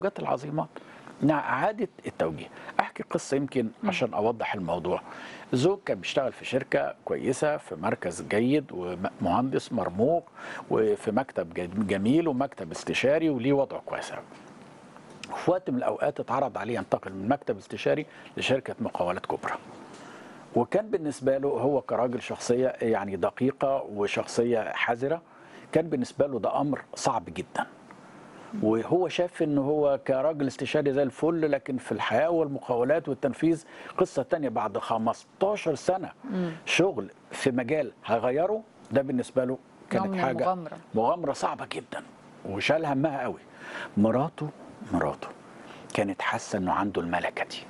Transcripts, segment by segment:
الزوجات العظيمات انها اعاده التوجيه احكي قصه يمكن عشان اوضح الموضوع زوج كان بيشتغل في شركه كويسه في مركز جيد ومهندس مرموق وفي مكتب جد- جميل ومكتب استشاري وليه وضع كويس أوي. في وقت من الاوقات اتعرض عليه ينتقل من مكتب استشاري لشركه مقاولات كبرى وكان بالنسبه له هو كراجل شخصيه يعني دقيقه وشخصيه حذره كان بالنسبه له ده امر صعب جدا وهو شاف ان هو كراجل استشاري زي الفل لكن في الحياه والمقاولات والتنفيذ قصه تانية بعد 15 سنه شغل في مجال هيغيره ده بالنسبه له نوع كانت من حاجه المغامرة. مغامره صعبه جدا وشال همها قوي مراته مراته كانت حاسه انه عنده الملكه دي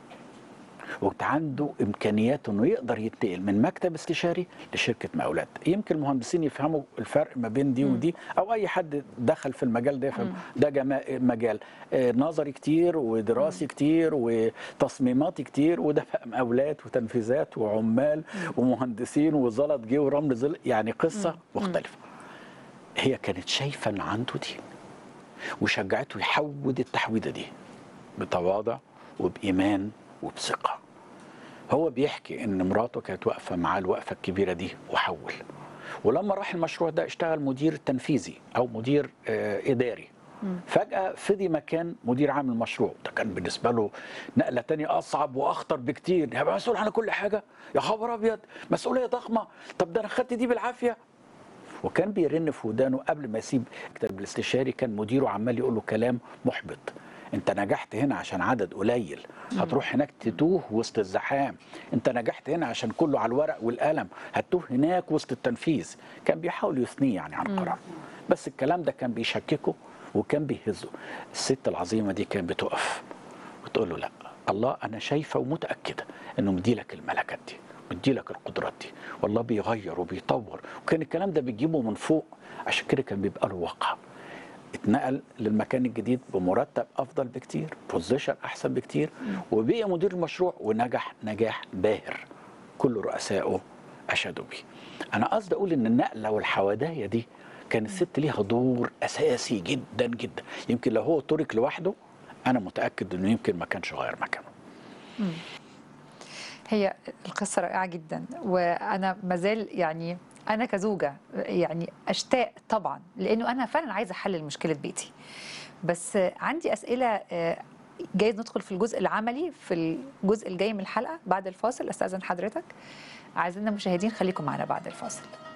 وعنده امكانيات انه يقدر ينتقل من مكتب استشاري لشركه مقاولات يمكن المهندسين يفهموا الفرق ما بين دي ودي او اي حد دخل في المجال ده يفهم ده جما- مجال آه، نظري كتير ودراسي كتير وتصميماتي كتير وده بقى مقاولات وتنفيذات وعمال ومهندسين وزلط جه ورمل زل يعني قصه مختلفه هي كانت شايفه ان عنده دي وشجعته يحود التحويده دي بتواضع وبايمان وبثقه هو بيحكي ان مراته كانت واقفه معاه الوقفه الكبيره دي وحول ولما راح المشروع ده اشتغل مدير تنفيذي او مدير آه اداري فجاه فضي مكان مدير عام المشروع ده كان بالنسبه له نقله تانية اصعب واخطر بكتير هيبقى مسؤول عن كل حاجه يا خبر ابيض مسؤوليه ضخمه طب ده انا خدت دي بالعافيه وكان بيرن في ودانه قبل ما يسيب المكتب الاستشاري كان مديره عمال يقول له كلام محبط انت نجحت هنا عشان عدد قليل هتروح هناك تتوه وسط الزحام انت نجحت هنا عشان كله على الورق والقلم هتوه هناك وسط التنفيذ كان بيحاول يثنيه يعني عن قرار بس الكلام ده كان بيشككه وكان بيهزه الست العظيمه دي كانت بتقف وتقول له لا الله انا شايفه ومتاكده انه مديلك الملكات دي مديلك القدرات دي والله بيغير وبيطور وكان الكلام ده بيجيبه من فوق عشان كده كان بيبقى له وقع اتنقل للمكان الجديد بمرتب افضل بكتير بوزيشن احسن بكتير وبقي مدير المشروع ونجح نجاح باهر كل رؤسائه اشادوا بيه انا قصدي اقول ان النقله والحوادايه دي كان الست ليها دور اساسي جدا جدا يمكن لو هو ترك لوحده انا متاكد انه يمكن ما كانش غير مكانه هي القصة رائعة جدا وأنا مازال يعني أنا كزوجة يعني أشتاق طبعا لأنه أنا فعلا عايزة أحلل مشكلة بيتي بس عندي أسئلة آه، جايز ندخل في الجزء العملي في الجزء الجاي من الحلقة بعد الفاصل أستأذن حضرتك أعزائنا المشاهدين خليكم معنا بعد الفاصل